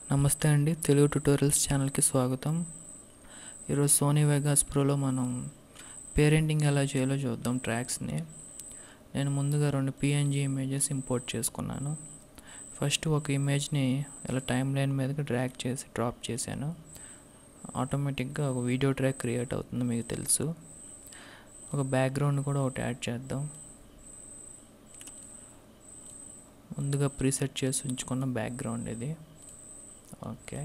నమస్తే అండి తెలుగు ట్యుటోరియల్స్ ఛానల్కి స్వాగతం ఈరోజు సోనీ వెగాస్ ప్రోలో మనం పేరెంటింగ్ ఎలా చేయాలో చూద్దాం ట్రాక్స్ని నేను ముందుగా రెండు పిఎన్జీ ఇమేజెస్ ఇంపోర్ట్ చేసుకున్నాను ఫస్ట్ ఒక ఇమేజ్ని ఇలా టైం లైన్ మీదకి డ్రాగ్ చేసి డ్రాప్ చేశాను ఆటోమేటిక్గా ఒక వీడియో ట్రాక్ క్రియేట్ అవుతుంది మీకు తెలుసు ఒక బ్యాక్గ్రౌండ్ కూడా ఒకటి యాడ్ చేద్దాం ముందుగా ప్రీసెట్ చేసి ఉంచుకున్న బ్యాక్గ్రౌండ్ ఇది ఓకే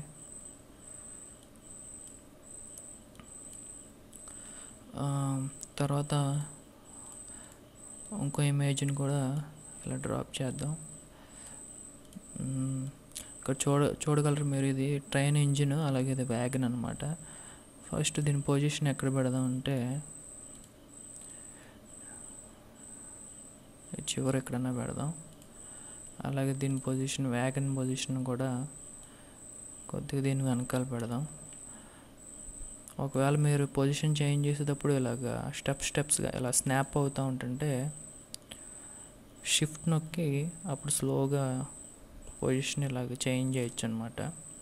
ఆ, తర్వాత ఇంకో ఇమేజ్ని కూడా ఇలా డ్రాప్ చేద్దాం మ్మ్, ఇక్కడ చూడ చూడగలరు మీరు ఇది ట్రైన్ ఇంజిన్ అలాగే ఇది వ్యాగన్ అనమాట ఫస్ట్ దీని పొజిషన్ ఎక్కడ పెడదాం అంటే ఈ చివరి ఎక్కడన్నా పెడదాం అలాగే దీని పొజిషన్ వ్యాగన్ పొజిషన్ కూడా కొద్దిగా దీని వెనకాల పెడదాం ఒకవేళ మీరు పొజిషన్ చేంజ్ చేసేటప్పుడు ఇలాగా స్టెప్ స్టెప్స్గా ఇలా స్నాప్ అవుతూ ఉంటుంటే షిఫ్ట్ నొక్కి అప్పుడు స్లోగా పొజిషన్ ఇలాగ చేంజ్ చేయొచ్చు అనమాట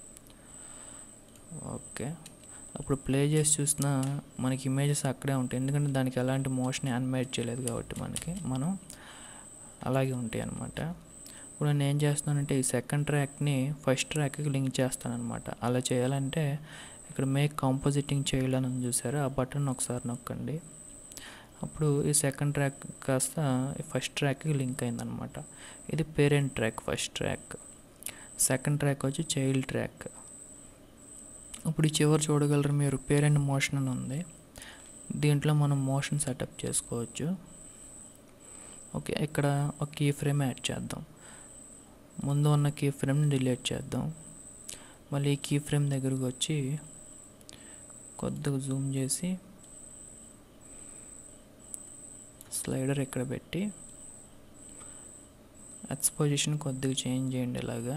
ఓకే అప్పుడు ప్లే చేసి చూసినా మనకి ఇమేజెస్ అక్కడే ఉంటాయి ఎందుకంటే దానికి ఎలాంటి మోషన్ యానిమేట్ చేయలేదు కాబట్టి మనకి మనం అలాగే ఉంటాయి అన్నమాట ఇప్పుడు నేను ఏం చేస్తానంటే ఈ సెకండ్ ట్రాక్ని ఫస్ట్ ట్రాక్కి లింక్ చేస్తాను అనమాట అలా చేయాలంటే ఇక్కడ మేక్ కాంపోజిటింగ్ చేయాలని ఉంది చూసారా ఆ బటన్ ఒకసారి నొక్కండి అప్పుడు ఈ సెకండ్ ట్రాక్ కాస్త ఫస్ట్ ట్రాక్కి లింక్ అయిందనమాట ఇది parent track first track second track వచ్చి చైల్డ్ ట్రాక్ ఇప్పుడు ఈ చివరి చూడగలరు మీరు పేరెంట్ మోషన్ అని ఉంది దీంట్లో మనం మోషన్ సెటప్ చేసుకోవచ్చు ఓకే ఇక్కడ ఒక కీ ఫ్రేమ్ యాడ్ చేద్దాం ముందు ఉన్న కీ ఫ్రేమ్ని డిలీట్ చేద్దాం మళ్ళీ ఈ కీ ఫ్రేమ్ దగ్గరకు వచ్చి కొద్దిగా జూమ్ చేసి స్లైడర్ ఇక్కడ పెట్టి ఎక్స్ పొజిషన్ కొద్దిగా చేంజ్ చేయండి ఇలాగా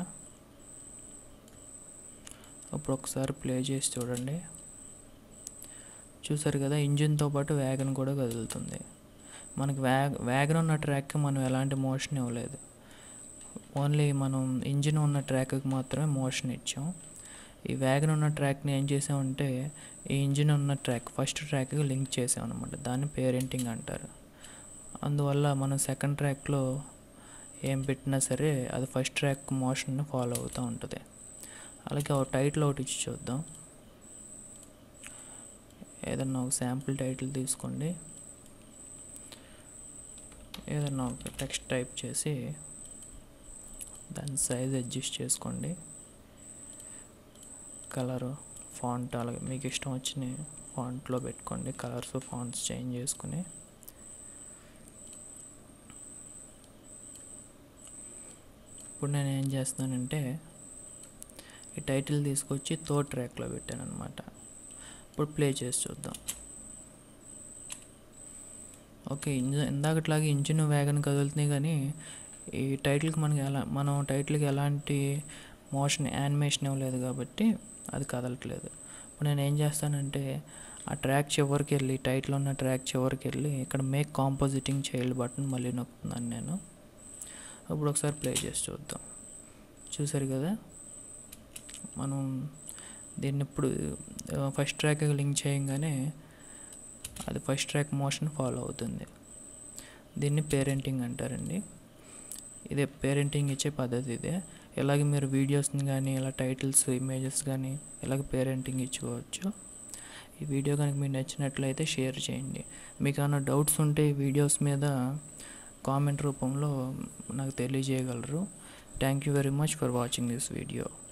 అప్పుడు ఒకసారి ప్లే చేసి చూడండి చూసారు కదా ఇంజిన్తో పాటు వ్యాగన్ కూడా కదులుతుంది మనకి వ్యాగ్ వ్యాగన్ ఉన్న ట్రాక్కి మనం ఎలాంటి మోషన్ ఇవ్వలేదు ఓన్లీ మనం ఇంజిన్ ఉన్న ట్రాక్కి మాత్రమే మోషన్ ఇచ్చాం ఈ వ్యాగన్ ఉన్న ట్రాక్ని ఏం చేసామంటే ఈ ఇంజిన్ ఉన్న ట్రాక్ ఫస్ట్ ట్రాక్కి లింక్ చేసాం అనమాట దాన్ని పేరెంటింగ్ అంటారు అందువల్ల మనం సెకండ్ ట్రాక్లో ఏం పెట్టినా సరే అది ఫస్ట్ ట్రాక్ మోషన్ని ఫాలో అవుతూ ఉంటుంది అలాగే ఒక టైటిల్ ఒకటి ఇచ్చి చూద్దాం ఏదన్నా ఒక శాంపుల్ టైటిల్ తీసుకోండి ఏదన్నా ఒక టెక్స్ట్ టైప్ చేసి దాని సైజ్ అడ్జస్ట్ చేసుకోండి కలరు ఫాంట్ అలాగే మీకు ఇష్టం వచ్చిన ఫాంట్లో పెట్టుకోండి కలర్స్ ఫాంట్స్ చేంజ్ చేసుకుని ఇప్పుడు నేను ఏం చేస్తానంటే ఈ టైటిల్ తీసుకొచ్చి తో ట్రాక్లో పెట్టాను అనమాట ఇప్పుడు ప్లే చేసి చూద్దాం ఓకే ఇంజ ఇందాకట్లాగే ఇంజిన్ వ్యాగన్ కదులుతున్నాయి కానీ ఈ టైటిల్కి మనకి ఎలా మనం టైటిల్కి ఎలాంటి మోషన్ యానిమేషన్ ఇవ్వలేదు కాబట్టి అది కదలట్లేదు ఇప్పుడు నేను ఏం చేస్తానంటే ఆ ట్రాక్ చివరికి వెళ్ళి టైటిల్ ఉన్న ట్రాక్ చివరికి వెళ్ళి ఇక్కడ మేక్ కాంపోజిటింగ్ చైల్డ్ బటన్ మళ్ళీ నొక్కుతున్నాను నేను అప్పుడు ఒకసారి ప్లే చేసి చూద్దాం చూసారు కదా మనం దీన్ని ఇప్పుడు ఫస్ట్ ట్రాక్ లింక్ చేయగానే అది ఫస్ట్ ట్రాక్ మోషన్ ఫాలో అవుతుంది దీన్ని పేరెంటింగ్ అంటారండి ఇదే పేరెంటింగ్ ఇచ్చే పద్ధతి ఇదే ఇలాగే మీరు వీడియోస్ని కానీ ఇలా టైటిల్స్ ఇమేజెస్ కానీ ఇలాగ పేరెంటింగ్ ఇచ్చుకోవచ్చు ఈ వీడియో కనుక మీకు నచ్చినట్లయితే షేర్ చేయండి మీకు ఏమైనా డౌట్స్ ఉంటే ఈ వీడియోస్ మీద కామెంట్ రూపంలో నాకు తెలియజేయగలరు thank you very much for watching this video